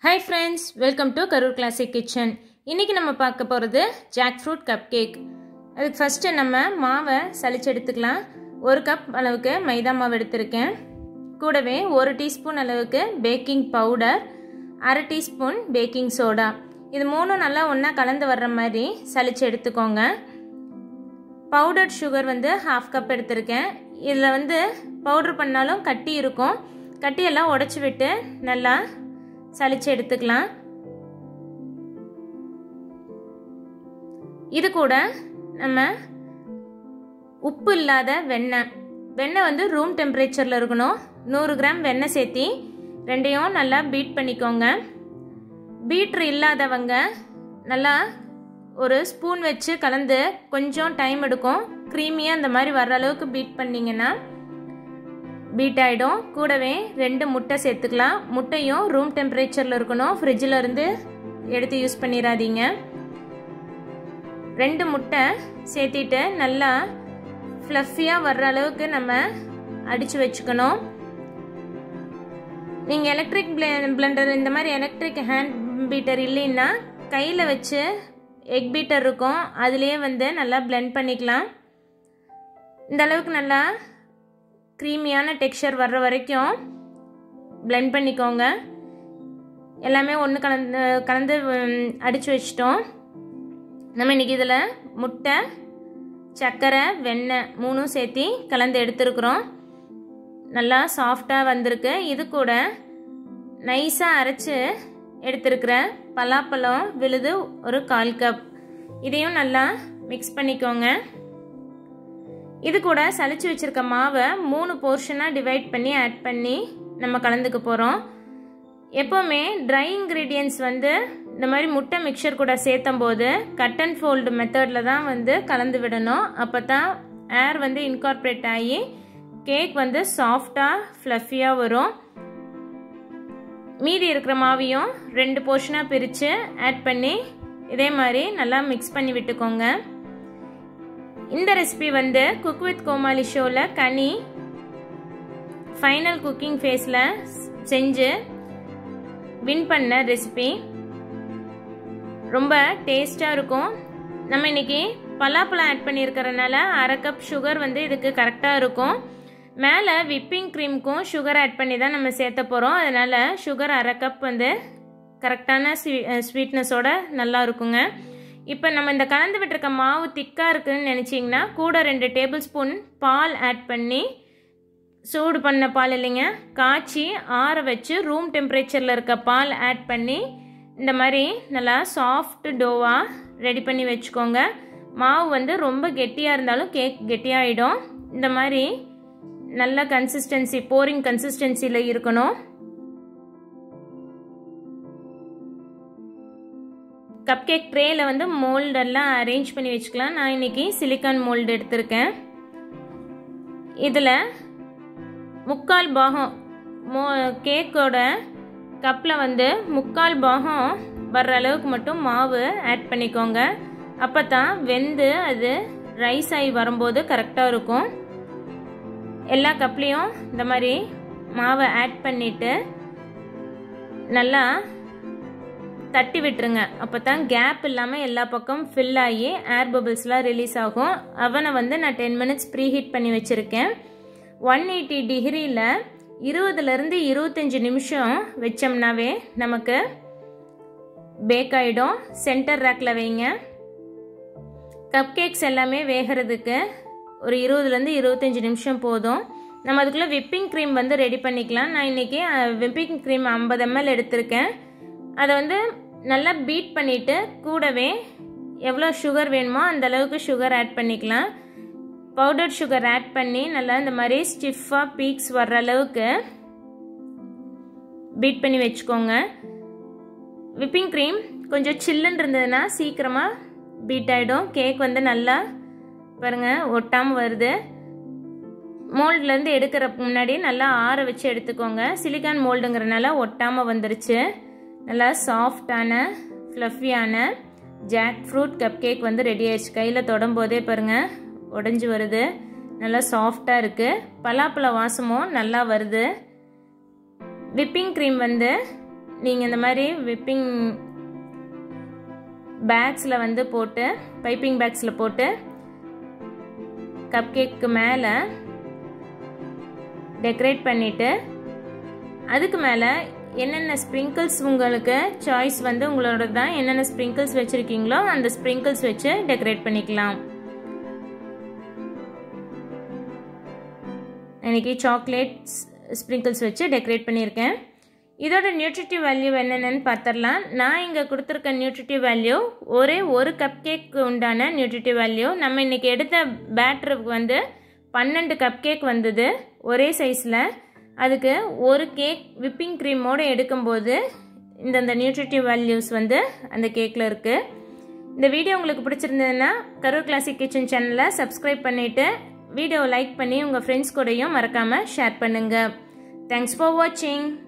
hi friends welcome to Karur classic kitchen இன்றைக்கி நம்ம பார்க்க போகிறது ஜாக் ஃப்ரூட் கப் கேக் அதுக்கு ஃபஸ்ட்டு நம்ம மாவை சலிச்சு எடுத்துக்கலாம் ஒரு கப் அளவுக்கு மைதா மாவு எடுத்திருக்கேன் கூடவே ஒரு டீஸ்பூன் அளவுக்கு பேக்கிங் பவுடர் அரை டீஸ்பூன் பேக்கிங் சோடா இது மூணும் நல்லா ஒன்றா கலந்து வர்ற மாதிரி சலிச்சு எடுத்துக்கோங்க பவுடர் சுகர் வந்து ஹாஃப் கப் எடுத்திருக்கேன் இதில் வந்து பவுட்ரு பண்ணாலும் கட்டி இருக்கும் கட்டியெல்லாம் உடச்சி விட்டு நல்லா சலிச்சு எடுத்துக்கலாம் இது கூட நம்ம உப்பு இல்லாத வெண்ணெய் வெண்ணெய் வந்து ரூம் டெம்பரேச்சரில் இருக்கணும் நூறு கிராம் வெண்ணெய் சேர்த்தி ரெண்டையும் நல்லா பீட் பண்ணிக்கோங்க பீட்ரு இல்லாதவங்க நல்லா ஒரு ஸ்பூன் வச்சு கலந்து கொஞ்சம் டைம் எடுக்கும் க்ரீமியாக இந்த மாதிரி வர்ற அளவுக்கு பீட் பண்ணிங்கன்னா பீட் ஆகிடும் கூடவே ரெண்டு முட்டை சேர்த்துக்கலாம் முட்டையும் ரூம் டெம்பரேச்சரில் இருக்கணும் ஃப்ரிட்ஜில் இருந்து எடுத்து யூஸ் பண்ணிடாதீங்க ரெண்டு முட்டை சேர்த்திட்டு நல்லா ஃப்ளஃபியாக வர்ற அளவுக்கு நம்ம அடித்து வச்சுக்கணும் நீங்கள் எலக்ட்ரிக் பிளெண்டர் இந்த மாதிரி எலக்ட்ரிக் ஹேண்ட் பீட்டர் இல்லைன்னா கையில் வச்சு எக் பீட்டர் இருக்கும் அதுலேயே வந்து நல்லா பிளெண்ட் பண்ணிக்கலாம் இந்த அளவுக்கு நல்லா க்ரீமியான டெக்ஸ்சர் வர்ற வரைக்கும் பிளெண்ட் பண்ணிக்கோங்க எல்லாமே ஒன்று கலந்து கலந்து அடித்து வச்சிட்டோம் நம்ம இன்றைக்கி இதில் முட்டை சர்க்கரை வெண்ணெய் மூணும் சேர்த்தி கலந்து எடுத்துருக்குறோம் நல்லா சாஃப்டாக வந்திருக்கு இது கூட நைஸாக அரைச்சி எடுத்துருக்கிற பலாப்பழம் விழுது ஒரு கால் கப் இதையும் நல்லா மிக்ஸ் பண்ணிக்கோங்க இது கூட சளிச்சு வச்சுருக்க மாவை மூணு போர்ஷனாக டிவைட் பண்ணி ஆட் பண்ணி நம்ம கலந்துக்க போகிறோம் எப்போவுமே ட்ரை இன்க்ரீடியன்ஸ் வந்து இந்த மாதிரி முட்டை மிக்சர் கூட சேர்த்தும் போது கட் அண்ட் ஃபோல்டு மெத்தடில் தான் வந்து கலந்து விடணும் அப்போ தான் ஏர் வந்து இன்கார்ப்ரேட் ஆகி கேக் வந்து சாஃப்டாக ஃப்ளஃபியாக வரும் மீதி இருக்கிற மாவையும் ரெண்டு போர்ஷனாக பிரித்து ஆட் பண்ணி இதே மாதிரி நல்லா மிக்ஸ் பண்ணி விட்டுக்கோங்க இந்த ரெசிபி வந்து குக் வித் கோமாளி ஷோவில் கனி ஃபைனல் குக்கிங் ஃபேஸில் செஞ்சு வின் பண்ண ரெசிபி ரொம்ப டேஸ்டாக இருக்கும் நம்ம இன்னைக்கு பலாப்பழம் ஆட் பண்ணியிருக்கிறதுனால அரை கப் சுகர் வந்து இதுக்கு கரெக்டாக இருக்கும் மேலே விப்பிங் க்ரீமுக்கும் சுகர் ஆட் பண்ணி தான் நம்ம சேர்த்த போகிறோம் அதனால் சுகர் அரை கப் வந்து கரெக்டான ஸ்வீ ஸ்வீட்னஸோட நல்லா இருக்குங்க இப்போ நம்ம இந்த கலந்து விட்டுருக்க மாவு திக்காக இருக்குதுன்னு நினச்சிங்கன்னா கூட ரெண்டு டேபிள் ஸ்பூன் பால் ஆட் பண்ணி சூடு பண்ண பால் இல்லைங்க காய்ச்சி ஆற வச்சு ரூம் டெம்பரேச்சரில் இருக்க பால் ஆட் பண்ணி இந்த மாதிரி நல்லா சாஃப்ட் டோவாக ரெடி பண்ணி வச்சுக்கோங்க மாவு வந்து ரொம்ப கெட்டியாக இருந்தாலும் கேக் கெட்டியாகிடும் இந்த மாதிரி நல்ல கன்சிஸ்டன்சி போரிங் கன்சிஸ்டன்சியில் இருக்கணும் கப் கேக் ட்ரேயில் வந்து மோல்டெல்லாம் அரேஞ்ச் பண்ணி வச்சுக்கலாம் நான் இன்றைக்கி சிலிக்கான் மோல்டு எடுத்திருக்கேன் இதில் முக்கால் பாகம் மோ கேக்கோட கப்பில் வந்து முக்கால் பாகம் வர்ற அளவுக்கு மட்டும் மாவு ஆட் பண்ணிக்கோங்க அப்போ தான் வெந்து அது ரைஸ் ஆகி வரும்போது கரெக்டாக இருக்கும் எல்லா கப்லேயும் இந்த மாதிரி மாவை ஆட் பண்ணிவிட்டு நல்லா தட்டி விட்டுருங்க அப்போ தான் கேப் இல்லாமல் எல்லா பக்கம் ஃபில் ஆகி ஏர் பபிள்ஸ்லாம் ரிலீஸ் ஆகும் அவனை வந்து நான் டென் மினிட்ஸ் ப்ரீ ஹீட் பண்ணி வச்சுருக்கேன் ஒன் எயிட்டி டிகிரியில் இருபதுலேருந்து இருபத்தஞ்சி நிமிஷம் வச்சோம்னாவே நமக்கு பேக் ஆகிடும் சென்டர் ரேக்கில் வைங்க கப் கேக்ஸ் எல்லாமே வேகிறதுக்கு ஒரு இருபதுலேருந்து இருபத்தஞ்சி நிமிஷம் போதும் நம்ம அதுக்குள்ளே விப்பிங் க்ரீம் வந்து ரெடி பண்ணிக்கலாம் நான் இன்றைக்கி விப்பிங் க்ரீம் ஐம்பது எம்எல் எடுத்திருக்கேன் அதை வந்து நல்லா பீட் பண்ணிவிட்டு கூடவே எவ்வளோ சுகர் வேணுமோ அந்த அளவுக்கு சுகர் ஆட் பண்ணிக்கலாம் பவுடர் சுகர் ஆட் பண்ணி நல்லா இந்த மாதிரி ஸ்டிஃபாக பீக்ஸ் வர்ற அளவுக்கு பீட் பண்ணி வச்சுக்கோங்க விப்பிங் க்ரீம் கொஞ்சம் சில்லுன்னு இருந்ததுன்னா சீக்கிரமாக பீட் ஆகிடும் கேக் வந்து நல்லா பாருங்கள் ஒட்டாமல் வருது மோல்ட்லேருந்து எடுக்கிற முன்னாடி நல்லா ஆற வச்சு எடுத்துக்கோங்க சிலிக்கான் மோல்டுங்கிறனால ஒட்டாமல் வந்துருச்சு நல்லா சாஃப்டான ஃப்ளஃபியான ஜாக் ஃப்ரூட் கப் கேக் வந்து ரெடி ஆயிடுச்சு கையில் தொடும்போதே பாருங்கள் உடஞ்சி வருது நல்லா சாஃப்டாக இருக்குது பலாப்பழ வாசமும் நல்லா வருது விப்பிங் க்ரீம் வந்து நீங்கள் இந்த மாதிரி விப்பிங் பேக்ஸில் வந்து போட்டு பைப்பிங் பேக்ஸில் போட்டு கப் கேக்கு மேலே டெக்கரேட் பண்ணிவிட்டு அதுக்கு மேலே என்னென்ன ஸ்ப்ரிங்கிள்ஸ் உங்களுக்கு சாய்ஸ் வந்து உங்களோட தான் என்னென்ன ஸ்ப்ரிங்கிள்ஸ் வச்சுருக்கீங்களோ அந்த ஸ்ப்ரிங்கிள்ஸ் வச்சு டெக்கரேட் பண்ணிக்கலாம் இன்னைக்கு சாக்லேட்ஸ் ஸ்ப்ரிங்கிள்ஸ் வச்சு டெக்கரேட் பண்ணியிருக்கேன் இதோட நியூட்ரிட்டிவ் வேல்யூ என்னென்னு பார்த்துடலாம் நான் இங்கே கொடுத்துருக்க நியூட்ரிட்டிவ் வேல்யூ ஒரே ஒரு கப் கேக்கு உண்டான நியூட்ரிட்டிவ் வேல்யூ நம்ம இன்றைக்கி எடுத்த பேட்டருக்கு வந்து பன்னெண்டு கப் கேக் வந்தது ஒரே சைஸில் அதுக்கு ஒரு கேக் விப்பிங் க்ரீமோடு எடுக்கும்போது இந்தந்த நியூட்ரிட்டிவ் வேல்யூஸ் வந்து அந்த கேக்கில் இருக்குது இந்த வீடியோ உங்களுக்கு பிடிச்சிருந்ததுன்னா கரூர் கிளாசிக் கிச்சன் சேனலை சப்ஸ்கிரைப் பண்ணிவிட்டு வீடியோவை லைக் பண்ணி உங்கள் ஃப்ரெண்ட்ஸ் கூடயும் மறக்காமல் ஷேர் பண்ணுங்கள் தேங்க்ஸ் ஃபார் வாட்சிங்